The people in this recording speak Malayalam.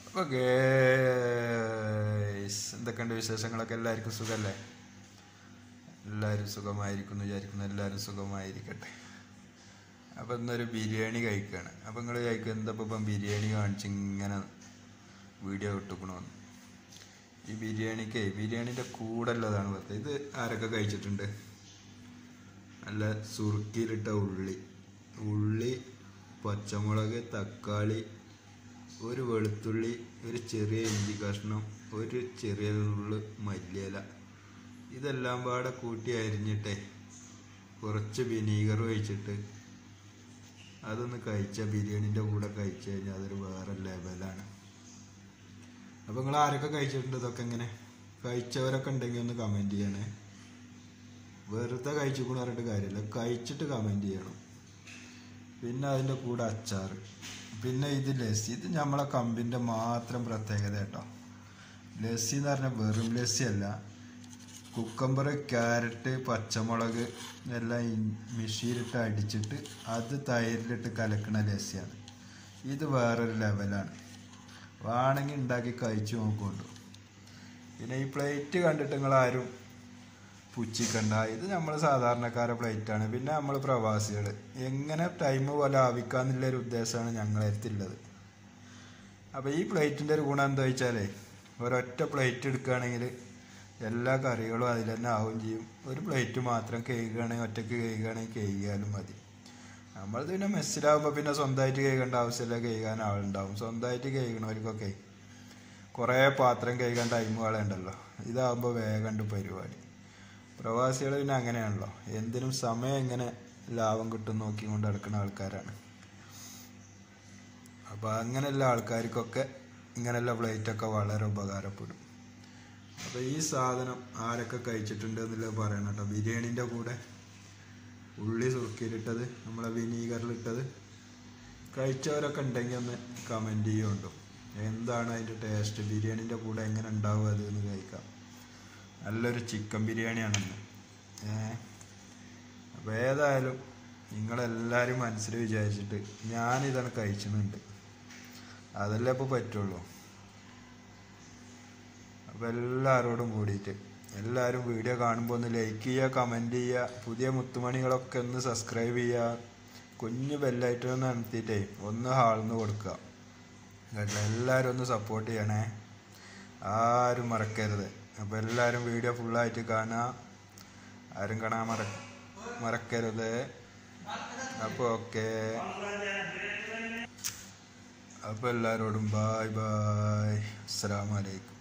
അപ്പോൾ ഗേസ് എന്തൊക്കെയുണ്ട് വിശേഷങ്ങളൊക്കെ എല്ലാവർക്കും സുഖമല്ലേ എല്ലാവരും സുഖമായിരിക്കുന്നു വിചാരിക്കുന്നു എല്ലാവരും സുഖമായിരിക്കട്ടെ അപ്പോൾ ഇന്നൊരു ബിരിയാണി കഴിക്കുകയാണ് അപ്പോൾ നിങ്ങൾ കഴിക്കുക എന്താ ഇപ്പം ബിരിയാണി കാണിച്ച് ഇങ്ങനെ വീഡിയോ ഇട്ടുക്കണമെന്ന് ഈ ബിരിയാണിക്ക് ബിരിയാണിൻ്റെ കൂടെയുള്ളതാണ് പറഞ്ഞത് ഇത് ആരൊക്കെ കഴിച്ചിട്ടുണ്ട് നല്ല സുറുക്കിയിലിട്ട ഉള്ളി ഉള്ളി പച്ചമുളക് തക്കാളി ഒരു വെളുത്തുള്ളി ഒരു ചെറിയ ഇഞ്ചി കഷ്ണം ഒരു ചെറിയ ഉള്ളു മല്ലിയില ഇതെല്ലാം പാടെ കൂട്ടി അരിഞ്ഞിട്ടേ കുറച്ച് വിനീഗർ ഒഴിച്ചിട്ട് അതൊന്ന് കഴിച്ച ബിരിയാണിൻ്റെ കൂടെ കഴിച്ചു കഴിഞ്ഞാൽ അതൊരു വേറെ ലെവലാണ് അപ്പോൾ നിങ്ങൾ ആരൊക്കെ കഴിച്ചിട്ടുണ്ട് ഇതൊക്കെ ഇങ്ങനെ കഴിച്ചവരൊക്കെ ഉണ്ടെങ്കിൽ ഒന്ന് കമൻറ്റ് ചെയ്യണേ വെറുതെ കഴിച്ചിക്കൂടെ പറഞ്ഞിട്ട് കാര്യമില്ല കഴിച്ചിട്ട് കമൻറ്റ് ചെയ്യണം പിന്നെ അതിൻ്റെ കൂടെ അച്ചാർ പിന്നെ ഇത് ലസ്സി ഇത് നമ്മളെ കമ്പിൻ്റെ മാത്രം പ്രത്യേകത കേട്ടോ ലസ്സി എന്ന് പറഞ്ഞാൽ വെറും ലസ്സി അല്ല കുക്കമ്പർ ക്യാരറ്റ് പച്ചമുളക് എല്ലാം ഇ- മിക്സിയിലിട്ട് അടിച്ചിട്ട് അത് തൈരിലിട്ട് കലക്കണ ലസ്സിയാണ് ഇത് വേറൊരു ലെവലാണ് വേണമെങ്കിൽ ഉണ്ടാക്കി കഴിച്ചു നോക്കുന്നുണ്ട് പിന്നെ ഈ പ്ലേറ്റ് കണ്ടിട്ട് നിങ്ങൾ ആരും പുച്ചിക്കണ്ട ഇത് നമ്മൾ സാധാരണക്കാരെ പ്ലേറ്റാണ് പിന്നെ നമ്മൾ പ്രവാസികൾ എങ്ങനെ ടൈം പോലെ ആവിക്കാന്നുള്ളൊരു ഉദ്ദേശമാണ് ഞങ്ങളെ അടുത്തുള്ളത് അപ്പോൾ ഈ പ്ലേറ്റിൻ്റെ ഒരു ഗുണം എന്താ വെച്ചാലേ ഒരൊറ്റ പ്ലേറ്റ് എടുക്കുകയാണെങ്കിൽ എല്ലാ കറികളും അതിൽ തന്നെ ആവുകയും ചെയ്യും ഒരു പ്ലേറ്റ് മാത്രം കേൾക്കുകയാണെങ്കിൽ ഒറ്റയ്ക്ക് കേൾക്കുകയാണെങ്കിൽ കേൾക്കാനും മതി നമ്മളത് പിന്നെ മെസ്സിലാവുമ്പോൾ പിന്നെ സ്വന്തമായിട്ട് കേൾക്കേണ്ട ആവശ്യമില്ല കേൾക്കാൻ ആളുണ്ടാവും സ്വന്തമായിട്ട് കേൾക്കണവർക്കൊക്കെ കുറേ പാത്രം കേൾക്കാൻ ടൈം കളയുണ്ടല്ലോ ഇതാകുമ്പോൾ വേഗമുണ്ട് പരിപാടി പ്രവാസികൾ പിന്നെ അങ്ങനെയാണല്ലോ എന്തിനും സമയം എങ്ങനെ ലാഭം കിട്ടും നോക്കിക്കൊണ്ട് നടക്കുന്ന ആൾക്കാരാണ് അപ്പോൾ അങ്ങനെയുള്ള ആൾക്കാർക്കൊക്കെ ഇങ്ങനെയുള്ള പ്ലേറ്റൊക്കെ വളരെ ഉപകാരപ്പെടും അപ്പോൾ ഈ സാധനം ആരൊക്കെ കഴിച്ചിട്ടുണ്ട് എന്നുള്ളത് പറയണം കേട്ടോ ബിരിയാണീൻ്റെ കൂടെ ഉള്ളി സുറുക്കിയിലിട്ടത് നമ്മളെ വിനീഗറിലിട്ടത് കഴിച്ചവരൊക്കെ ഉണ്ടെങ്കിൽ ഒന്ന് കമൻറ്റ് ചെയ്യുന്നുണ്ടോ എന്താണ് അതിൻ്റെ ടേസ്റ്റ് ബിരിയാണീൻ്റെ കൂടെ എങ്ങനെ ഉണ്ടാവും അത് എന്ന് കഴിക്കാം നല്ലൊരു ചിക്കൻ ബിരിയാണിയാണെന്ന് ഏ അപ്പോൾ ഏതായാലും നിങ്ങളെല്ലാവരും മനസ്സിൽ വിചാരിച്ചിട്ട് ഞാനിതാണ് കഴിച്ചുന്നുണ്ട് അതല്ലേ ഇപ്പോൾ പറ്റുള്ളൂ അപ്പോൾ എല്ലാവരോടും കൂടിയിട്ട് എല്ലാവരും വീഡിയോ കാണുമ്പോൾ ഒന്ന് ലൈക്ക് ചെയ്യുക കമൻറ്റ് ചെയ്യുക പുതിയ മുത്തുമണികളൊക്കെ ഒന്ന് സബ്സ്ക്രൈബ് ചെയ്യുക കുഞ്ഞു ബെല്ലായിട്ട് ഒന്ന് നടത്തിയിട്ടേ ഒന്ന് ഹാൾന്ന് കൊടുക്കുക കേട്ടോ എല്ലാവരും ഒന്ന് സപ്പോർട്ട് ചെയ്യണേ ആരും മറക്കരുത് അപ്പോൾ എല്ലാവരും വീഡിയോ ഫുള്ളായിട്ട് കാണുക ആരും കാണാൻ മറ മറക്കരുത് അപ്പോൾ ഓക്കെ അപ്പോൾ എല്ലാവരോടും ബായ് ബായ് അസ്സാം വലൈക്കും